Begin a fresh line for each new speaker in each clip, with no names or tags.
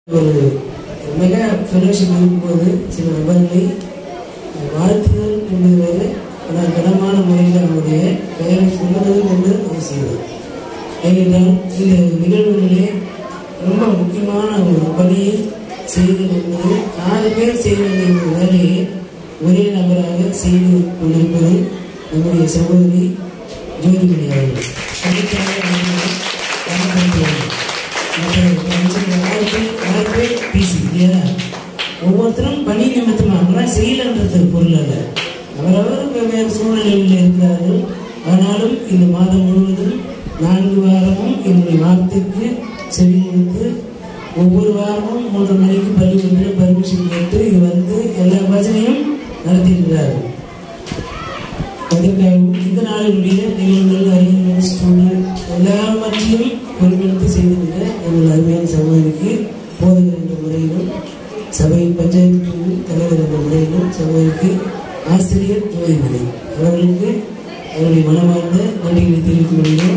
ஒரு mega fellowship இருக்கும்போது சில நபர்களை வாழ்த்துதல் என்பது வேறு ஆனால் கனமான முறையில் அவருடைய பெயரை சொல்லுதல் என்று அவர் செய்வார் ஏனென்றால் இந்த நிகழ்வுகளிலே ரொம்ப முக்கியமான ஒரு பணியை செய்தல் என்பது ஆறு பேர் செய்ய வேண்டிய ஒரு வேலையை ஒரே நபராக செய்து கொண்டிருப்பது நம்முடைய சகோதரி ஜோதிமணி அவர்கள் அதுக்காக அவர்களை பாராட்டுகிறேன். ஒவ்வொருத்தரும் பணி நிமித்தமாக செய்யலன்றது பொருள் அல்ல அவரவர் வெவ்வேறு சூழ்நிலைகளில் இருக்கிறார்கள் ஆனாலும் இந்த மாதம் முழுவதும் நான்கு வாரமும் என்னுடைய வார்த்தைக்கு செவி கொடுத்து ஒவ்வொரு வாரமும் மூன்று மணிக்கு பள்ளிக்கூடத்தில் பர்மிஷன் கேட்டு இது வந்து எல்லா பஜனையும் நடத்தியிருக்கிறார்கள் அதற்காகவும் இந்த நாளினுடைய நிகழ்வுகள் அறிஞர்கள் ஸ்டூடெண்ட் எல்லாவற்றையும் பொறுப்பெடுத்து செய்துவிட்ட எங்கள் அருமையான சகோதரிக்கு போதகர் என்ற முறையிலும் சபையின் பஞ்சாயத்து குழுவின் தலைவர் என்ற முறையிலும் சகோதரிக்கு ஆசிரியர் ஜோதிமணி அவர்களுக்கு அவருடைய மனமார்ந்த நன்றிகளை தெரிவித்துக் கொள்கிறோம்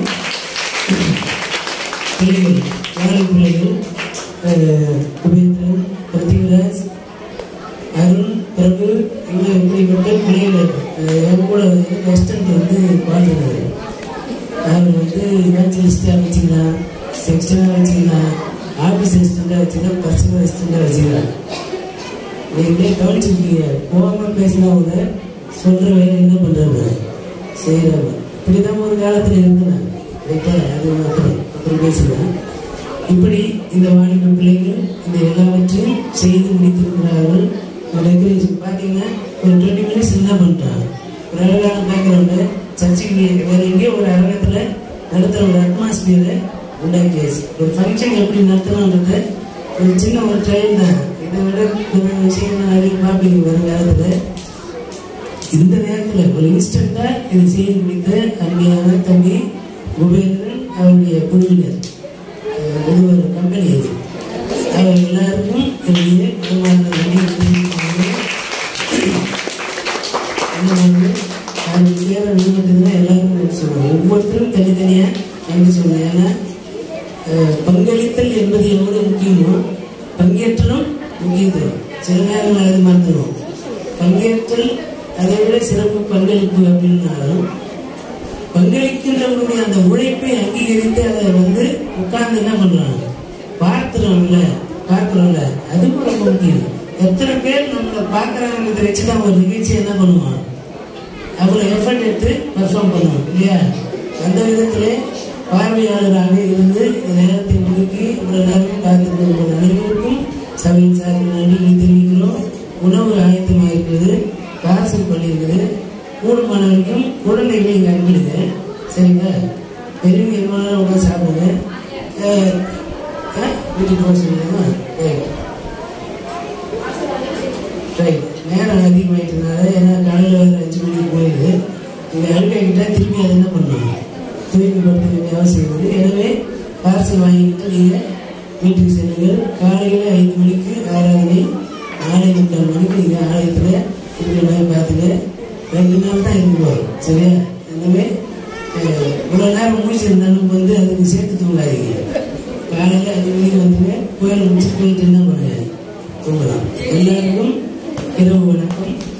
பிள்ளைகள் நாளை பிள்ளைகள் அஹ், குபேந்திரன் பிரதிகராஜ் அருண் பிரபு இவங்க இப்படிப்பட்ட பிள்ளைகள் அஹ், என் கூட வந்து வெஸ்டர்ன் வந்து வாழ்ந்துறாரு அவர் வந்து இவாஞ்சலிஸ்டாக வச்சுக்கலாம் செக்ஷனாக வச்சுக்கலாம் ஆஃபீஸ் அசிஸ்டண்டாக வச்சுக்கலாம் பர்சனல் அசிஸ்டண்டாக வச்சுக்கலாம் நீங்களே கவனிச்சிருக்கீங்க போகாமல் பேசினா கூட சொல்கிற வேலை என்ன பண்ணுறாங்க செய்கிறாங்க இப்படி தான் ஒரு காலத்தில் இருந்தேன் ரைட்டா அது அப்புறம் அப்புறம் பேசுகிறேன் இப்படி இந்த வாலிப பிள்ளைகள் இந்த எல்லாவற்றையும் செய்து முடித்திருக்கிறார்கள் டெக்கரேஷன் பார்த்தீங்கன்னா ஒரு டுவெண்ட்டி மினிட்ஸ் என்ன பண்ணிட்டாங்க ஒரு அழகான பேக்ரவுண்டு சர்ச்சுக்கு வேற எங்கேயோ ஒரு அரங்கத்தில் நடத்துகிற ஒரு அட்மாஸ்பியரை உண்டாக்கியாச்சு ஒரு ஃபங்க்ஷன் எப்படி நடத்தணுன்றது ஒரு சின்ன ஒரு ட்ரையல் தான் இதை விட கொஞ்சம் விஷயங்கள் நிறைய பார்ப்பீங்க வரும் காலத்தில் இந்த நேரத்தில் ஒரு இன்ஸ்டண்டா இதை செய்து முடித்த அருமையான தம்பி குபேந்திரன் அவருடைய குழுவினர் அஹ், இது ஒரு கம்பெனி அது அவர் எல்லாருக்கும் என்னுடைய மனமார்ந்த நன்றியை தெரிவித்துக் கொள்கிறேன். இந்த மாதிரி அவருக்கு தேவை விரும்புறதுன்னா எல்லாருக்கும் நன்றி சொல்லுவேன் ஒவ்வொருத்தரும் தனித்தனியாக நன்றி சொல்லுவேன் ஏன்னா அஹ், பங்களித்தல் என்பது எவ்வளவு முக்கியமோ பங்கேற்றலும் முக்கியத்துவம் சில நேரங்கள் அது மறந்துடுவோம் பங்கேற்றல் அதை விட சிறப்பு பங்களிப்பு அப்படின்னாலும் பங்களிக்கின்றவருடைய அந்த உழைப்பை அங்கீகரித்து அதை வந்து உட்கார்ந்து என்ன பண்றாங்க பார்க்கிறோம்ல பார்க்கிறோம்ல அதுவும் ரொம்ப முக்கியம் எத்தனை பேர் நம்மளை பார்க்கறாங்கிறத வச்சு தான் ஒரு நிகழ்ச்சி என்ன பண்ணுவான் அவ்வளோ எஃபர்ட் எடுத்து பர்ஃபார்ம் பண்ணுவோம் இல்லையா அந்த விதத்திலே பார்வையாளராக இருந்து இந்த நேரத்தை ஒதுக்கி இவ்வளவு நேரம் காத்திருந்த உங்கள் அனைவருக்கும் சபையின் சார்பில் நன்றிகளை தெரிவிக்கிறோம் உணவு ஆயத்தமாக இருக்குது பார்சல் பண்ணியிருக்குது கூடுமான வரைக்கும் குழந்தைகளை இங்கே அனுப்பிடுங்க சரிங்களா பெரியவங்க எவ்வளோ நேரம் உட்காந்து சாப்பிடுங்க அஹ், அஹ், வீட்டுக்கு போக சொல்லுங்கம்மா ரைட் ரைட் நேரம் அதிகமாயிட்டதுனால ஏன்னா காலையில் வேறு அஞ்சு மணிக்கு போயிடுது இங்கே அழுக்காக்கிட்டா திருப்பி அதை என்ன பண்ணுவாங்க தூய்மைப்படுத்த வேண்டிய அவசியம் இருக்குது எனவே பார்சல் வாங்கிக்கிட்டு நீங்கள் வீட்டுக்கு செல்லுங்கள் காலையில் ஐந்து மணிக்கு ஆராதனை நாளை முக்கால் மணிக்கு நீங்கள் ஆலயத்தில் இருக்கிற மாதிரி பார்த்துங்க ரெண்டு நாள் தான் இருக்க போகிறோம் சரியா எனவே அஹ், இவ்வளோ நேரம் முடிச்சிருந்தாலும் வந்து அதுக்கு சேர்த்து தூங்காதீங்க காலையில் அஞ்சு மணிக்கு வந்துங்க கோயில் முடிச்சுட்டு போயிட்டு என்ன பண்ணுங்க தூங்கலாம் எல்லாருக்கும் இரவு வணக்கம்